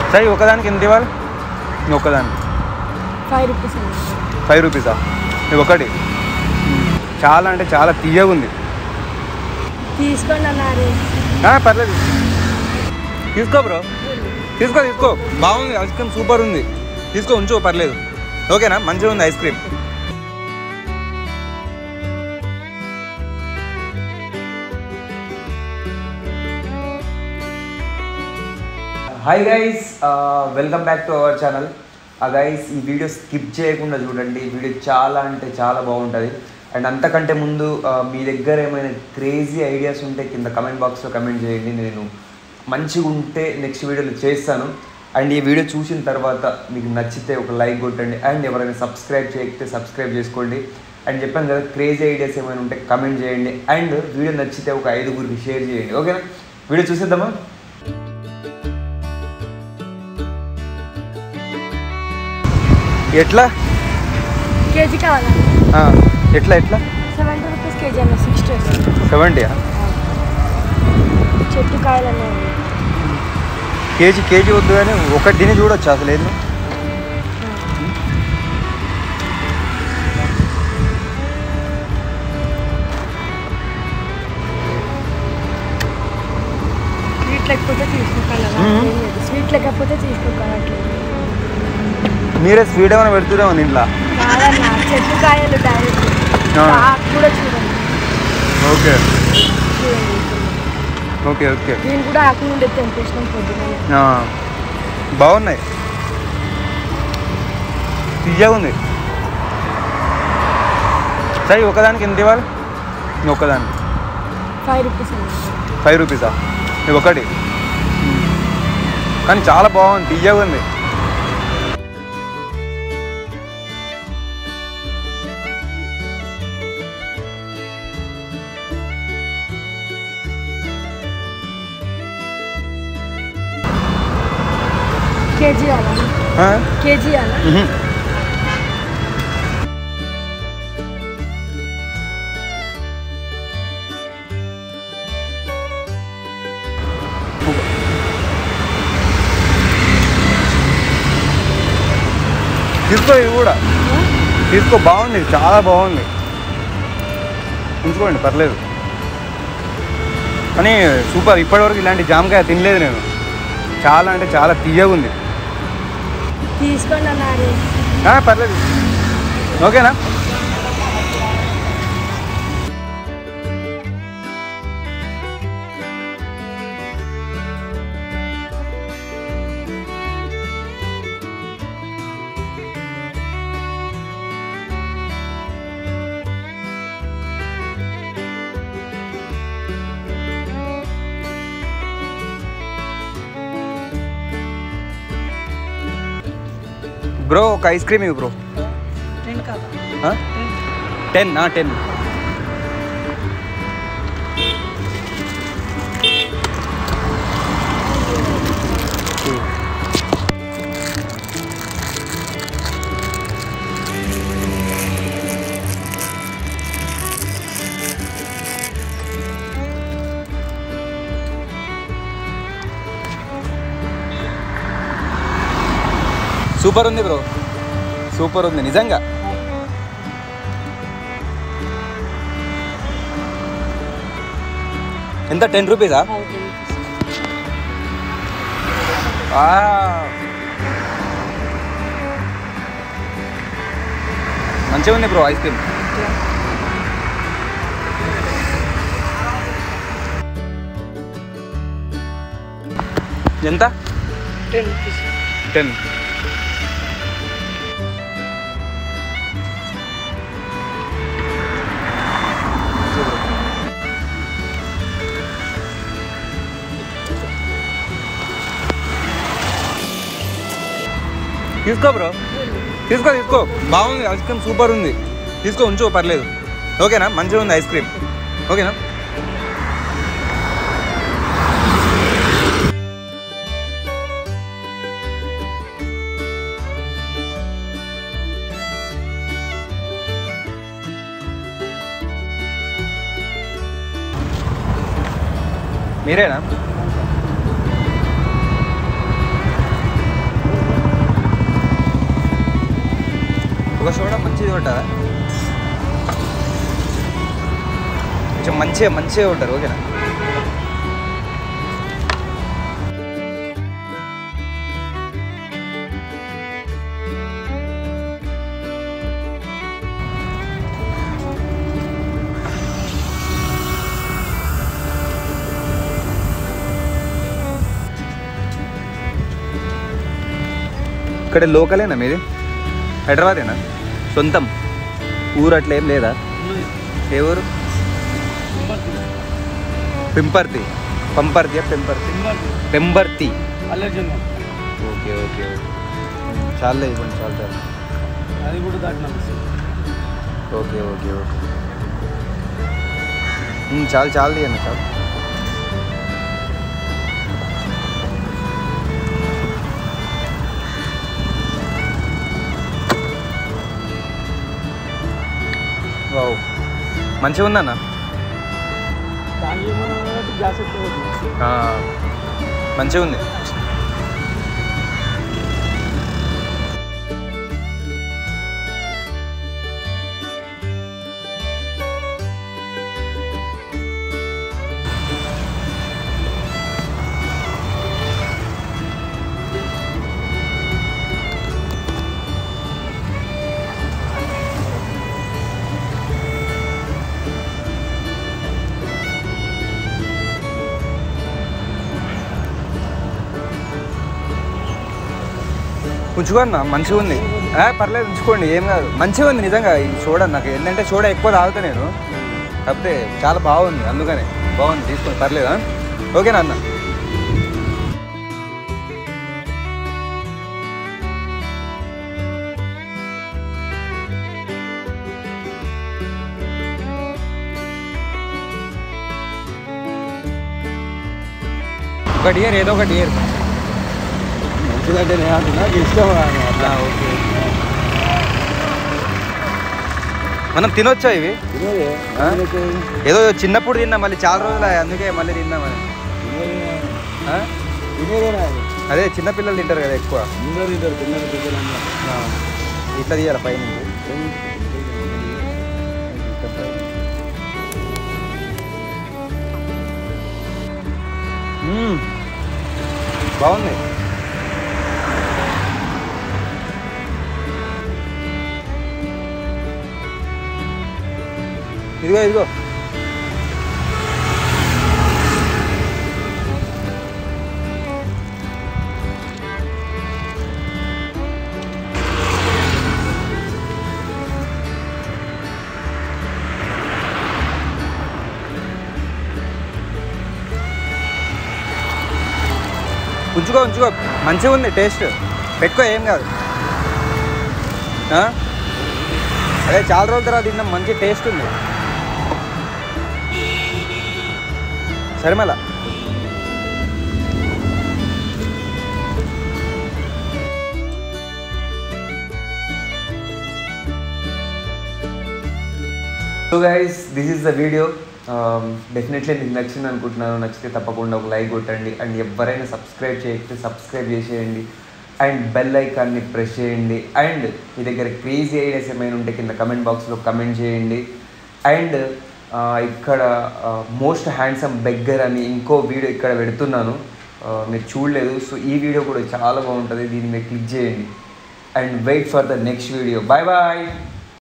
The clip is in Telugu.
సరే ఒకదానికి ఎంత ఇవ్వాలి ఇది ఒకదానికి ఫైవ్ రూపీస్ అండి ఫైవ్ రూపీసా ఇది ఒకటి చాలా అంటే చాలా తీయగా ఉంది తీసుకోండి అన్నారు ఆ, పర్లేదు తీసుకో బ్రో తీసుకో తీసుకో బాగుంది ఐస్ క్రీమ్ సూపర్ ఉంది తీసుకో ఉంచు పర్లేదు ఓకేనా మంచిగా ఉంది ice cream hi guys welcome back to our channel guys ఈ వీడియో స్కిప్ చేయకుండా చూడండి ఈ వీడియో చాలా అంటే చాలా బాగుంటుంది అండ్ అంతకంటే ముందు ఆ, మీ దగ్గర ఏమైనా క్రేజీ ఐడియాస్ ఉంటే కింద కమెంట్ బాక్స్లో కమెంట్ చేయండి నేను మంచిగా ఉంటే నెక్స్ట్ వీడియోలో చేస్తాను అండ్ ఈ వీడియో చూసిన తర్వాత మీకు నచ్చితే ఒక లైక్ కొట్టండి అండ్ ఎవరైనా సబ్స్క్రైబ్ చేయకపోతే సబ్స్క్రైబ్ చేసుకోండి అండ్ చెప్పాను కదా క్రేజీ ఐడియాస్ ఏమైనా ఉంటే కమెంట్ చేయండి అండ్ వీడియో నచ్చితే ఒక ఐదుగురికి షేర్ చేయండి ఓకేనా వీడియో చూసేద్దామా ఎట్లా కేజీ కావాలండి ఆ, ఎట్లా ఎట్లా సెవెంటీ రూపీస్ కేజీ అన్న సిక్స్టీ సెవెంటీయా చెట్టు కాయలు అన్నాయి కేజీ కేజీ వద్దు కానీ ఒకటి తిని చూడొచ్చు అసలు ఏంది స్వీట్ లేకపోతే తీసుకోగలరా మ్మ్. స్వీట్ లేకపోతే తీసుకోగలట్లేదు మీరే స్వీట్ ఏమైనా పెడుతురేమో దీంట్లో కాదన్న చెట్టు కాయలు డైరెక్ట్ ఆ. ఆకు కూడా చూడండి ఓకే చూడండి ఓకే ఓకే దీన్ని కూడా ఆకు నుండి తెంపేసినాం పొద్దున ఆ, బాగున్నాయి తీయగా ఉంది సరే ఒకదానికి ఎంత ఇవ్వాలి ఇది ఒకదానికి ఫైవ్ రూపీస్ అండి ఫైవ్ రూపీసా ఇది ఒకటి కానీ చాలా బాగుంది తీయగా ఉంది కేజీ అలా ఆ? కేజీ అలా మ్హూ. తీసుకో ఇవి కూడా తీసుకో బాగుంది చాలా బాగుంది ఉంచుకోండి పర్లేదు కానీ సూపర్ ఇప్పటివరకు ఇలాంటి జామకాయ తినలేదు నేను చాలా అంటే చాలా తీయగా ఉంది తీసుకోండి అన్నారు ఆ, పర్లేదు ఓకేనా బ్రో ఒక ఐస్ క్రీమ్ ఇవి బ్రో టెన్ కాదా టెన్ టెన్ సూపర్ ఉంది బ్రో సూపర్ ఉంది నిజంగా ఎంత టెన్ రూపీసా మంచిగా ఉంది బ్రో ఐస్ క్రీమ్ ఎంత టెన్ రూపీస్ టెన్ తీసుకో బ్రో తీసుకో తీసుకో బాగుంది ఐస్ క్రీమ్ సూపర్ ఉంది తీసుకో ఉంచు పర్లేదు ఓకేనా మంచిగా ఉంది ఐస్ క్రీమ్ ఓకేనా మీరేనా ఒక సోడా మంచిది ఉంటుందా కొంచెం మంచిగా మంచిగా ఉంటారు ఓకేనా ఇక్కడ లోకలేనా మీది హైదరాబాదేనా సొంతం ఊరు అట్లా ఏం లేదా ఏ ఊరు పెంపర్తి పంపర్తి పెంపర్తి పెంబర్తి అల్లర్జన్ ఓకే ఓకే ఓకే చాలే ఇవ్వండి చాలు చాలు అది కూడా దాటినా ఓకే ఓకే ఓకే ఉమ్, చాలు చాలు తీయండి చాలు వావ్ మంచిగా ఉందన్న దానికి ఏమన్నా కాబట్టి గ్యాస్ ఎక్కువ అవుతుంది ఆ, మంచిగా ఉంది ఉంచుకోండి మంచిగా ఉంది ఆ, పర్లేదు ఉంచుకోండి ఏం కాదు మంచిగా ఉంది నిజంగా ఇది చూడండి నాకు ఏంటంటే చూడ ఎక్కువ తాగుతా నేను కాకపోతే చాలా బాగుంది అందుకనే బాగుంది తీసుకోండి పర్లేదా ఓకేనా అన్న ఒకటి ఇయర్ ఏదో ఒకటి ఇయర్ మంచిదంటే నేను అంటున్నా, నాకు ఇష్టం అని అట్లా ఓకే మనం తినొచ్చా ఇవి తినేదే ఆ? తినేదే. ఏదో చిన్నప్పుడు తిన్నా మళ్ళీ చాలా రోజులు అయ్యాయి, అందుకే మళ్ళీ తిందామని తినేదే. ఆ? తినేదేనా అది? అదే చిన్నపిల్లలు తింటారు కదా ఎక్కువ అందరూ తింటారు పిల్లలు పెద్దలు అందరూ. ఆ. ఇట్లా తీయాలి పైన బాగుంది ఇదిగో ఇదిగో ఉంచుకో ఉంచుకో మంచిగా ఉంది టేస్ట్ పెట్టుకో ఏం కాదు ఆ? అదే చాలా రోజుల తర్వాత తిన్నాం మంచి టేస్ట్ ఉంది సరే మళ్ళా so guys this is the video definitely మీకు నచ్చింది అనుకుంటున్నాను నచ్చితే తప్పకుండా ఒక లైక్ కొట్టండి అండ్ ఎవరైనా సబ్స్క్రైబ్ చేయకపోతే సబ్స్క్రైబ్ చేసేయండి అండ్ బెల్ ఐకాన్ని ప్రెస్ చేయండి అండ్ మీ దగ్గర క్రేజీ ఐడియాస్ ఏమైనా ఉంటే కింద కమెంట్ బాక్స్లో కమెంట్ చేయండి అండ్ ఇక్కడ మోస్ట్ హ్యాండ్సమ్ బెగ్గర్ అని ఇంకో వీడియో ఇక్కడ పెడుతున్నాను ఆ, మీరు చూడలేదు సో ఈ వీడియో కూడా చాలా బాగుంటుంది దీన్ని మీరు క్లిక్ చేయండి and wait for the next video bye bye